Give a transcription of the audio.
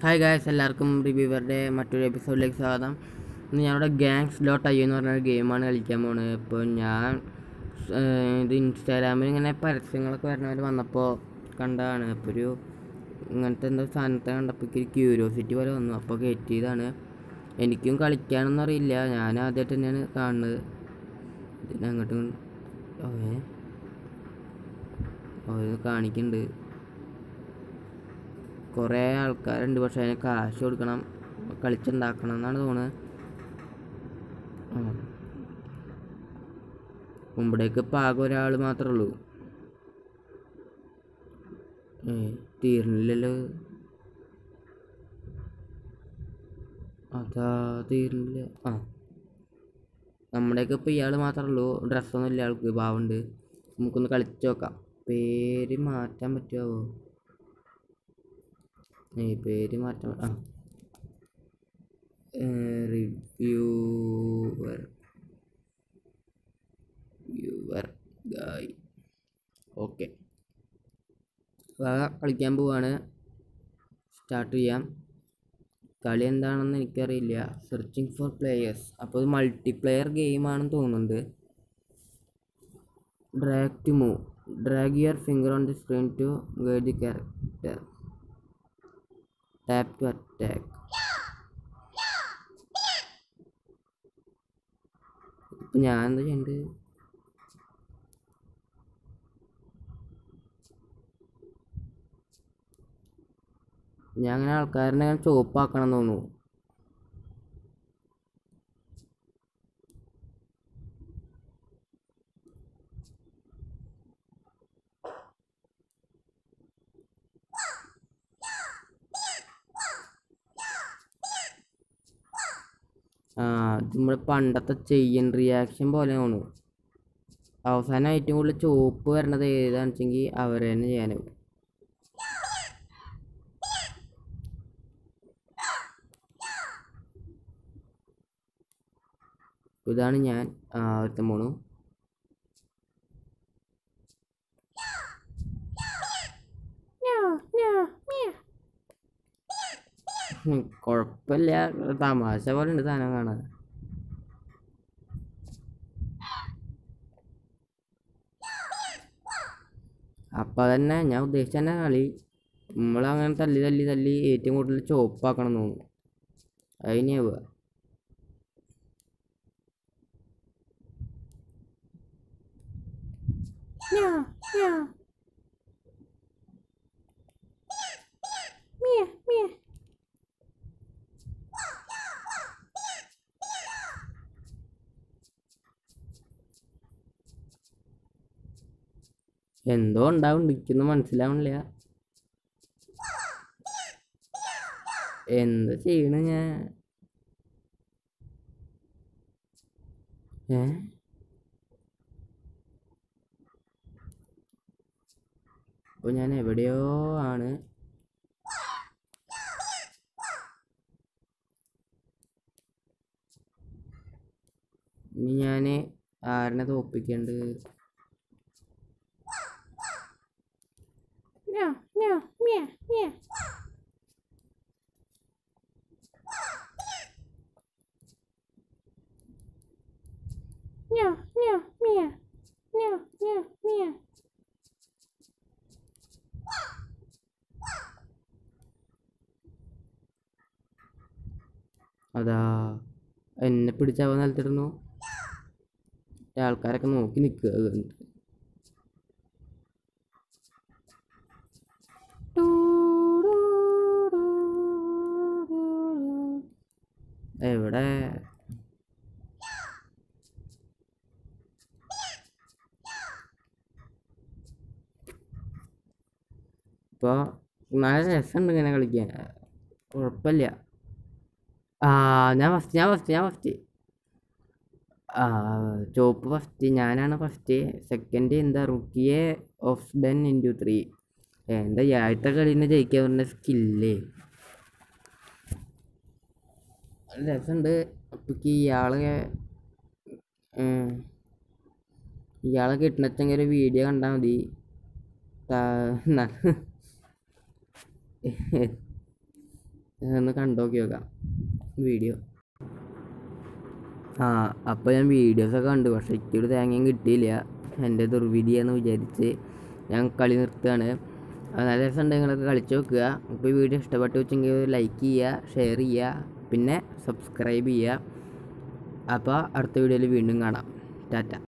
Hi guys എല്ലാവർക്കും റിവ്യൂവറുടെ മറ്റൊരു എപ്പിസോഡിലേക്ക് സ്വാഗതം ഇന്ന് ഞാനിവിടെ ഗാങ്സ് ഡോട്ട് ഐ എന്ന് പറഞ്ഞ ഗെയിമാണ് കളിക്കാൻ പോകുന്നത് ഇപ്പോൾ ഞാൻ ഏഹ്, ഇത് ഇൻസ്റ്റാഗ്രാമിൽ ഇങ്ങനെ പരസ്യങ്ങളൊക്കെ വരണവർ വന്നപ്പോൾ കണ്ടതാണ് ഇപ്പോൾ ഒരു ഇങ്ങനത്തെ എന്തോ സാധനത്തെ കണ്ടപ്പോൾ എനിക്ക് ഒരു ക്യൂരിയോസിറ്റി പോലെ വന്നു അപ്പോൾ കയറ്റിയതാണ് എനിക്കും കളിക്കാനൊന്നും അറിയില്ല ഞാൻ ആദ്യമായിട്ട് തന്നെയാണ് കാണുന്നത് ഇതിനെ അങ്ങോട്ടും ഓ ഏ ഓ ഇത് കാണിക്കുന്നുണ്ട് കുറേ ആൾക്കാരുണ്ട് പക്ഷെ അതിന് കാശ് കൊടുക്കണം കളിച്ചുണ്ടാക്കണം എന്നാണ് തോന്നുന്നത് ആ. മുമ്പിടേക്ക് ഇപ്പം ആകെ ഒരാൾ മാത്രമേ ഉള്ളൂ ഏ തീർന്നില്ലല്ലോ അതാ തീർന്നില്ല ആ നമ്മുടെയൊക്കെ ഇപ്പം ഇയാൾ മാത്രമേ ഉള്ളൂ ഡ്രസ്സൊന്നും ഇല്ല ആൾക്ക് പാവുണ്ട് നമുക്കൊന്ന് കളിച്ച് നോക്കാം പേര് മാറ്റാൻ പറ്റുമോ ഈ പേര് മാറ്റാൻ ആ റിവ്യൂവർ വ്യൂവർ ഗായ് ഓക്കെ കളിക്കാൻ പോവാണ് സ്റ്റാർട്ട് ചെയ്യാം കളി എന്താണെന്ന് എനിക്കറിയില്ല സെർച്ചിങ് ഫോർ പ്ലേയേഴ്സ് അപ്പോൾ ഇത് മൾട്ടിപ്ലെയർ ഗെയിമാണെന്ന് തോന്നുന്നുണ്ട് drag to move drag your finger on the screen to guide the character tap to attack ഇപ്പം ഞാൻ എന്താ ചെയ്യണ്ടത് ഞാൻ അങ്ങനെ ആൾക്കാരനെ അങ്ങനെ ചുവപ്പാക്കണം തോന്നുന്നു ആ ഇത് നമ്മുടെ പണ്ടത്തെ ചെയ്യൻ റിയാക്ഷൻ പോലെ തോന്നുന്നു അവസാനം ഏറ്റവും കൂടുതൽ ചുവപ്പ് വരണത് ഏതാണെന്ന് വെച്ചെങ്കിൽ അവർ തന്നെ ചെയ്യാനാവും ഇതാണ് ഞാൻ ആ ഒരുത്തൻ പോണു ഉം, കുഴപ്പമില്ല തമാശ പോലെ ഉണ്ട് സാധനം കാണാൻ അപ്പൊ തന്നെ ഞാൻ ഉദ്ദേശിച്ച തന്നെ കളി നമ്മളങ്ങനെ തല്ലി തല്ലി തല്ലി ഏറ്റവും കൂടുതൽ ചോപ്പാക്കണം തോന്നുന്നു അതിനാവുക എന്തോ ഉണ്ടാവും നിൽക്കുന്നു മനസ്സിലാവണില്ല എന്താ ചെയ്യണ ഞാൻ ഏ ഇപ്പൊ ഞാൻ എവിടെയോ ആണ് ഇനി ഞാൻ ആരനെ തോപ്പിക്കേണ്ടത് അതാ എന്നെ പിടിച്ചവ നിലത്തിടുന്നു ആൾക്കാരൊക്കെ നോക്കി നിൽക്കുക അത് കണ്ടിട്ട് എവിടെ ഇപ്പോൾ നല്ല രസമുണ്ട് ഇങ്ങനെ കളിക്കാൻ കുഴപ്പമില്ല ആ ഞാൻ ഫസ്റ്റ് ഞാൻ ഫസ്റ്റ് ഞാൻ ഫസ്റ്റ് ആ ചോപ്പ് ഫസ്റ്റ് ഞാനാണ് ഫസ്റ്റ് സെക്കൻഡ് എന്താ റുക്കിയെ ഓഫ് ഡെൻ ഇൻറ്റു ത്രീ എന്താ ഈ ആദ്യത്തെ കളീനെ ജയിക്കാൻ പറഞ്ഞ സ്കില്ലേ രസമുണ്ട് അപ്പൊക്ക് ഇയാളെ ഉം, ഇയാളെ കിട്ടണച്ചെങ്കിൽ ഒരു വീഡിയോ കണ്ടാൽ മതി താ- ന- ഒന്ന് കണ്ടോക്കി നോക്കാം വീഡിയോ ആ അപ്പോൾ ഞാൻ വീഡിയോസൊക്കെ കണ്ടു പക്ഷേ എനിക്കൊരു തേങ്ങയും കിട്ടിയില്ല എൻ്റെ ദുർവിധിയെന്ന് വിചാരിച്ച് ഞാൻ കളി നിർത്തുകയാണ് അത് നല്ല രസമുണ്ട് നിങ്ങളൊക്കെ കളിച്ച് നോക്കുക അപ്പോൾ ഈ വീഡിയോ ഇഷ്ടപ്പെട്ടു വെച്ചെങ്കിൽ ലൈക്ക് ചെയ്യുക ഷെയർ ചെയ്യുക പിന്നെ സബ്സ്ക്രൈബ് ചെയ്യുക അപ്പോൾ അടുത്ത വീഡിയോയിൽ വീണ്ടും കാണാം ടാറ്റ